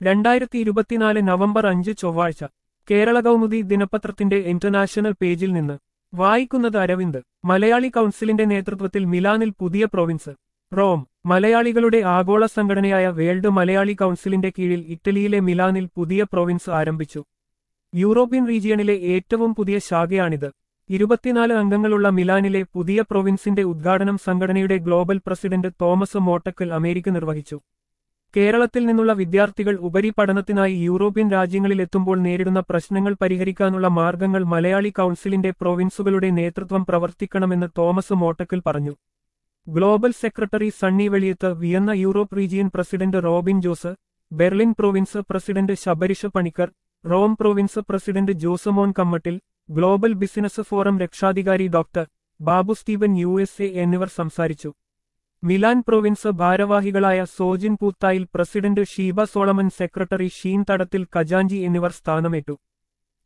രണ്ടായിരത്തി ഇരുപത്തിനാല് നവംബർ അഞ്ച് ചൊവ്വാഴ്ച കേരള കൗമുദി ദിനപത്രത്തിന്റെ ഇന്റർനാഷണൽ പേജിൽ നിന്ന് വായിക്കുന്നത് അരവിന്ദ് മലയാളി കൗൺസിലിന്റെ നേതൃത്വത്തിൽ മിലാനിൽ പുതിയ പ്രൊവിൻസ് റോം മലയാളികളുടെ ആഗോള സംഘടനയായ വേൾഡ് മലയാളി കൗൺസിലിന്റെ കീഴിൽ ഇറ്റലിയിലെ മിലാനിൽ പുതിയ പ്രൊവിൻസ് ആരംഭിച്ചു യൂറോപ്യൻ റീജിയണിലെ ഏറ്റവും പുതിയ ശാഖയാണിത് ഇരുപത്തിനാല് അംഗങ്ങളുള്ള മിലാനിലെ പുതിയ പ്രൊവിൻസിന്റെ ഉദ്ഘാടനം സംഘടനയുടെ global president Thomas Mottakkal America നിർവഹിച്ചു കേരളത്തിൽ നിന്നുള്ള വിദ്യാർത്ഥികൾ ഉപരിപഠനത്തിനായി യൂറോപ്യൻ രാജ്യങ്ങളിലെത്തുമ്പോൾ നേരിടുന്ന പ്രശ്നങ്ങൾ പരിഹരിക്കാനുള്ള മാർഗങ്ങൾ മലയാളി കൗൺസിലിന്റെ പ്രൊവിൻസുകളുടെ നേതൃത്വം പ്രവർത്തിക്കണമെന്ന് തോമസ് മോട്ടക്കൽ പറഞ്ഞു global secretary Sunny Veliyath Vienna Europe region president Robin Jose Berlin province president Shabarisha Panicker Rome province president Josemon Kammattil global business forum രക്ഷാധികാരി doctor Babu Steven U S A എന്നിവർ സംസാരിച്ചു മിലാൻ പ്രൊവിൻസ് ഭാരവാഹികളായ Sojin Poothayil president Sheeba Solomon secretary Sheen Thadathil ഖജാഞ്ചി എന്നിവർ സ്ഥാനമേറ്റു